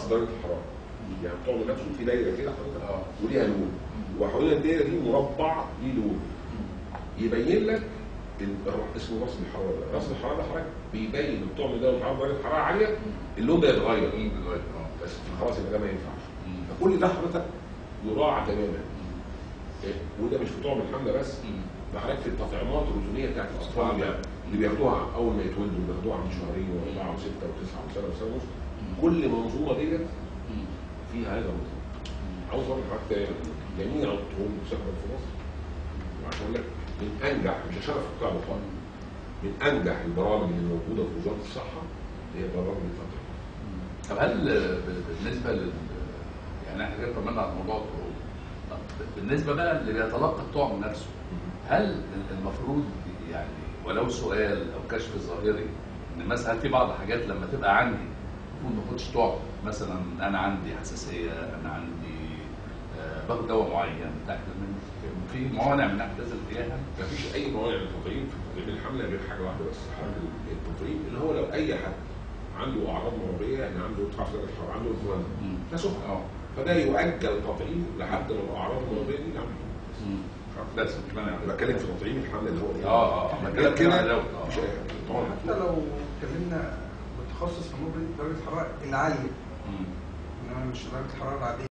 درجه الحراره يعني الطعم نفسه في دايره كده حضرتك اه وليها لون وحوالين الدايره دي مربع ليه لون يبين لك ال- اسمه رسم الحراره ده رسم الحراره ده حضرتك بيبين الطعم ده لو درجه حراره عاليه اللون ده يتغير مين دلوقتي اه بس خلاص يبقى ده ما ينفعش مم. فكل ده حضرتك يراعى تماما إيه؟ وده مش في طعم الحمله بس مم. ده حضرتك في التطعيمات الروتينيه بتاعت الاطفال اللي بياخ- اللي بياخدوها اول ما يتولدوا بياخدوها عند شهرين واربعه وسته وتسعه وسنه وسنه ونص كل منظومه ديت مم. فيها هذا النظام عاوز اقول لحضرتك جميع الطعوم المستخدمه في مصر وعشان اقول لك من انجح مش عشان افكر بطاقه من انجح البرامج اللي موجوده في وزاره الصحه هي برامج التطعيم طب هل ب- بالنسبه لل يعني احنا كده كملنا على موضوع الطعوم طب بالنسبه بقى اللي بيتلقى الطعم نفسه هل المفروض يعني ولو سؤال او كشف ظاهري ان مثلا هل في بعض الحاجات لما تبقى عندي المفروض ما اخدش طعم مثلا انا عندي حساسيه انا عندي آه، باخد دواء معين تحت من في موانع من احداث القياها ما فيش اي موانع للتطعيم في تطعيم الحمله غير حاجه واحده بس حاجه التطعيم اللي هو لو اي حد عنده اعراض مرضيه يعني عنده ارتفاع في درجه الحراره عنده انفلونزا ده سخن اه فده يؤجل تطعيم لحد ما الاعراض المرضيه دي عنده بس مش مانع بتكلم في تطعيم الحمله اللي هو ايه؟ اه اه غير كده لو- مفيش اي حاجه طبعا حتى لو اتكلمنا بتخصص في نقطه درجه الحراره العاليه مم. انما مش درجه الحراره العاديه